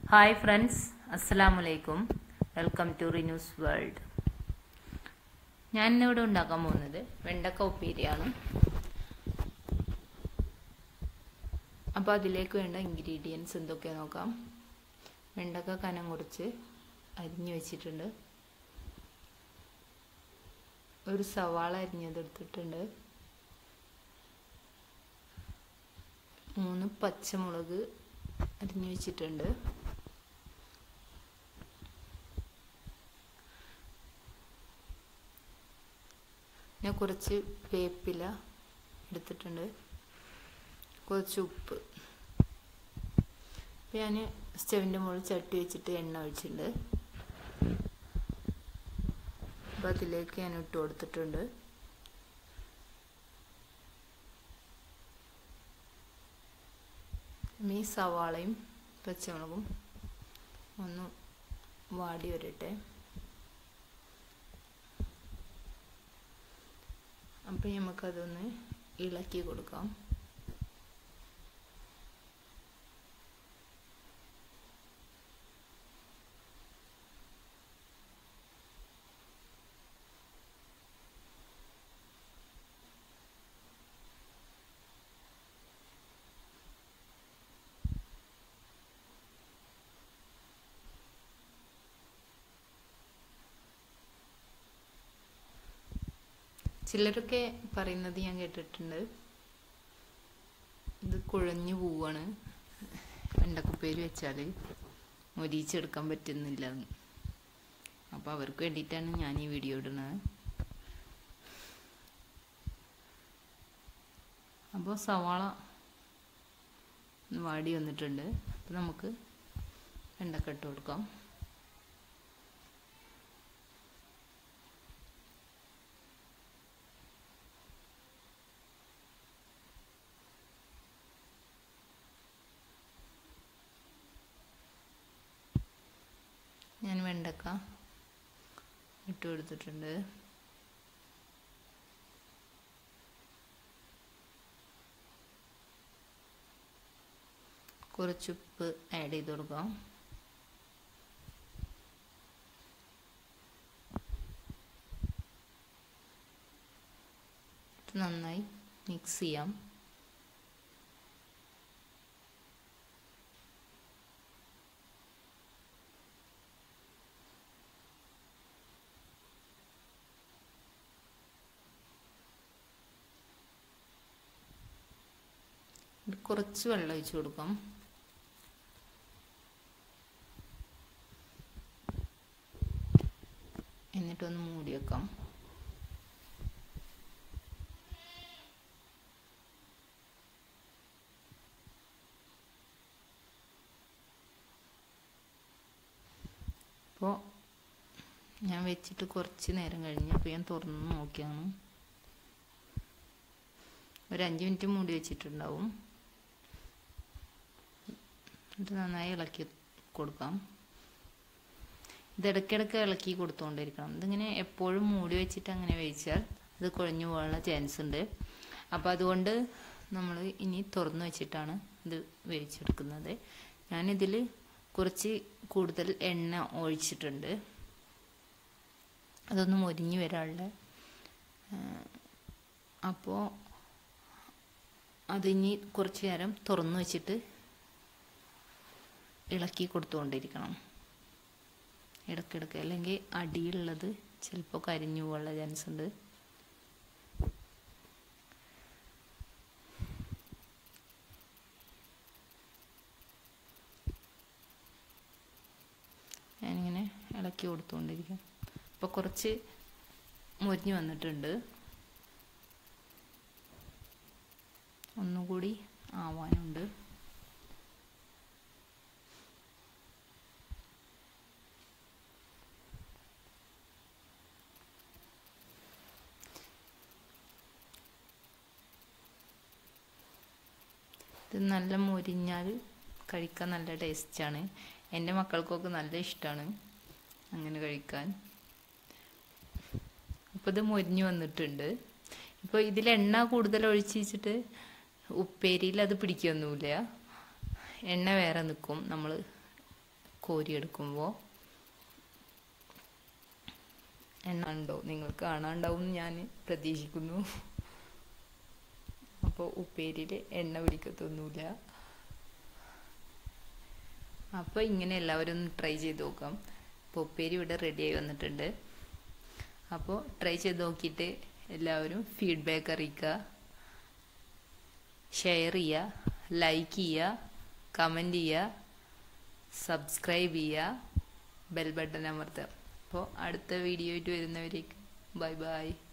hi friends അസ്സലാമലൈക്കും welcome to റിന്യൂസ് world ഞാൻ ഇന്നിവിടെ ഉണ്ടാക്കാൻ പോകുന്നത് വെണ്ടക്ക ഉപ്പേരിയാണ് അപ്പോൾ അതിലേക്ക് വേണ്ട ഇൻഗ്രീഡിയൻസ് എന്തൊക്കെയാ നോക്കാം വെണ്ടക്ക കനം കുറച്ച് അരിഞ്ഞു വെച്ചിട്ടുണ്ട് ഒരു സവാള അരിഞ്ഞതെടുത്തിട്ടുണ്ട് മൂന്ന് പച്ചമുളക് അരിഞ്ഞു വെച്ചിട്ടുണ്ട് ഞാൻ കുറച്ച് വേപ്പില എടുത്തിട്ടുണ്ട് കുറച്ച് ഉപ്പ് ഞാൻ സ്റ്റവിൻ്റെ മുകളിൽ ചട്ടി വെച്ചിട്ട് എണ്ണ ഒഴിച്ചിട്ടുണ്ട് അപ്പം അതിലേക്ക് ഞാൻ ഇട്ട് കൊടുത്തിട്ടുണ്ട് ഈ സവാളയും പച്ചമുളകും ഒന്ന് വാടി വരട്ടെ അപ്പം നമുക്കതൊന്ന് ഇളക്കി കൊടുക്കാം ചിലരൊക്കെ പറയുന്നത് ഞാൻ കേട്ടിട്ടുണ്ട് ഇത് കുഴഞ്ഞു പോവാണ് വെണ്ടക്കുപ്പേര് വെച്ചാൽ മൊരിച്ചെടുക്കാൻ പറ്റുന്നില്ല അപ്പോൾ അവർക്ക് വേണ്ടിയിട്ടാണ് ഞാൻ ഈ വീഡിയോ ഇടുന്നത് അപ്പോൾ സവാള വാടി വന്നിട്ടുണ്ട് അപ്പോൾ നമുക്ക് വെണ്ടക്ക ഇട്ട് കൊടുക്കാം ഞാൻ വെണ്ടക്ക ഇട്ട് കൊടുത്തിട്ടുണ്ട് കുറച്ചുപ്പ് ആഡ് ചെയ്ത് കൊടുക്കാം നന്നായി മിക്സ് ചെയ്യാം കുറച്ച് വെള്ളം ഒഴിച്ചു കൊടുക്കാം എന്നിട്ടൊന്ന് മൂടി വെക്കാം അപ്പോൾ ഞാൻ വെച്ചിട്ട് കുറച്ച് നേരം കഴിഞ്ഞ് അപ്പോൾ ഞാൻ തുറന്ന് നോക്കിയാണ് ഒരു അഞ്ച് മിനിറ്റ് മൂടി വെച്ചിട്ടുണ്ടാവും എന്നിട്ട് നന്നായി ഇളക്കി കൊടുക്കാം ഇത് ഇടയ്ക്കിടയ്ക്ക് ഇളക്കി കൊടുത്തുകൊണ്ടിരിക്കണം ഇതിങ്ങനെ എപ്പോഴും മൂടി വെച്ചിട്ട് അങ്ങനെ വേവിച്ചാൽ ഇത് കുഴഞ്ഞു പോകാനുള്ള ചാൻസ് ഉണ്ട് അപ്പോൾ അതുകൊണ്ട് നമ്മൾ ഇനി തുറന്നു വെച്ചിട്ടാണ് ഇത് വേവിച്ചെടുക്കുന്നത് ഞാനിതിൽ കുറച്ച് കൂടുതൽ എണ്ണ ഒഴിച്ചിട്ടുണ്ട് അതൊന്ന് മൊരിഞ്ഞ് വരാനുള്ള അപ്പോൾ അതിനി കുറച്ച് നേരം തുറന്നു വെച്ചിട്ട് ഇളക്കി കൊടുത്തുകൊണ്ടിരിക്കണം ഇടയ്ക്കിടയ്ക്ക് അല്ലെങ്കിൽ അടിയുള്ളത് ചിലപ്പോൾ കരിഞ്ഞു പോകാനുള്ള ചാൻസ് ഉണ്ട് ഞാനിങ്ങനെ ഇളക്കി കൊടുത്തുകൊണ്ടിരിക്കും അപ്പോൾ കുറച്ച് മൊരിഞ്ഞ് വന്നിട്ടുണ്ട് ഒന്നുകൂടി ആവാനുണ്ട് ഇത് നല്ല മൊരിഞ്ഞാൽ കഴിക്കാൻ നല്ല ടേസ്റ്റാണ് എൻ്റെ മക്കൾക്കൊക്കെ നല്ല ഇഷ്ടമാണ് അങ്ങനെ കഴിക്കാൻ അപ്പോൾ ഇത് മൊരിഞ്ഞ് വന്നിട്ടുണ്ട് ഇപ്പോൾ ഇതിൽ എണ്ണ കൂടുതൽ ഒഴിച്ച് വെച്ചിട്ട് ഉപ്പേരിയിൽ അത് പിടിക്കൊന്നുമില്ല എണ്ണ വേറെ നിൽക്കും നമ്മൾ കോരിയെടുക്കുമ്പോൾ എണ്ണ ഉണ്ടോ നിങ്ങൾക്ക് കാണാണ്ടാവും ഞാൻ പ്രതീക്ഷിക്കുന്നു അപ്പോൾ ഉപ്പേരിയിൽ എണ്ണ പിടിക്കത്തൊന്നുമില്ല അപ്പോൾ ഇങ്ങനെ എല്ലാവരും ഒന്ന് ട്രൈ ചെയ്ത് നോക്കാം അപ്പോൾ ഉപ്പേരി ഇവിടെ റെഡിയായി വന്നിട്ടുണ്ട് അപ്പോൾ ട്രൈ ചെയ്ത് നോക്കിയിട്ട് എല്ലാവരും ഫീഡ്ബാക്ക് അറിയിക്കുക ഷെയർ ചെയ്യുക ലൈക്ക് ചെയ്യുക കമൻറ്റ് ചെയ്യുക സബ്സ്ക്രൈബ് ചെയ്യുക ബെൽ ബട്ടൺ അമർത്തുക അപ്പോൾ അടുത്ത വീഡിയോ ആയിട്ട് വരുന്നവരേക്ക് ബൈ ബൈ